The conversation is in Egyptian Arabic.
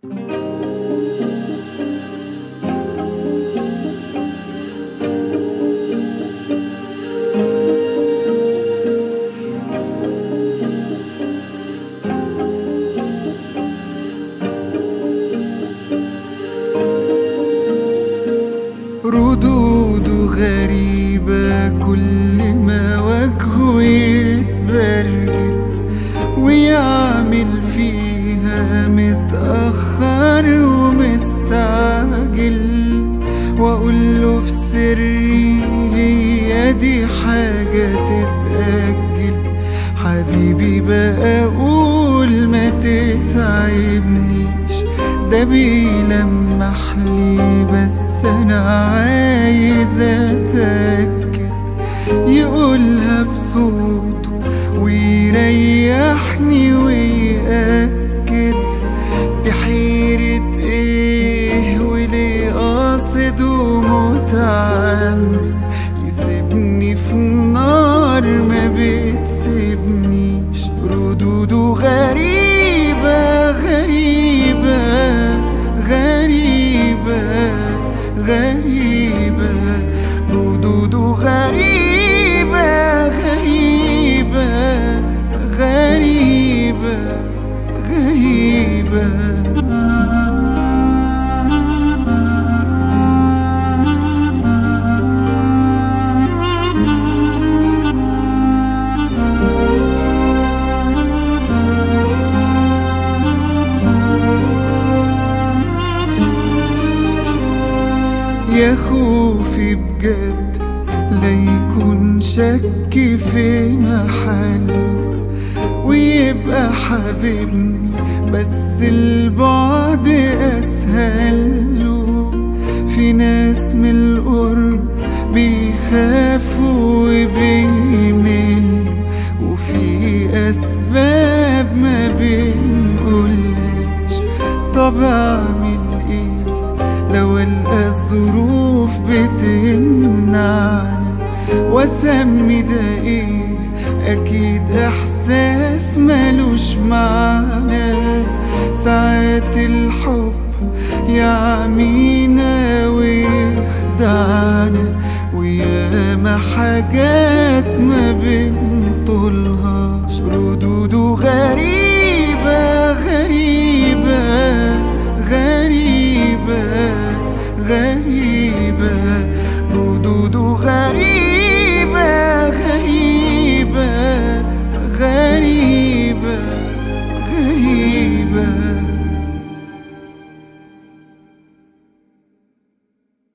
ردوده غريبة كل ما وجهه يتبرجل ويعمل فيها متأخر ومستعجل وأقول له في سري هي دي حاجة تتأجل حبيبي بقى أقول ما تتعبنيش ده بيلمح لي بس أنا عايز أتأكد يقولها بصوته ويريحني ويأكد دي حيرة ايه وليه قاصد ومتعمد يسيبني في النار ما بتسيبنيش ردوده غريبة غريبة غريبة غريبة ردوده غريبة غريبة غريبة غريبة يا خوفي بجد لا يكون شك في محله ويبقى حبيبني بس البعد اسهل له في ناس من القرب بيخافوا وبيملوا وفي اسباب ما بنقولهاش طب اعمل ايه لو القى الظروف بتمنعنا واسمي ده ايه اكيد احساس ملوش معنى ساعات الحب يعمي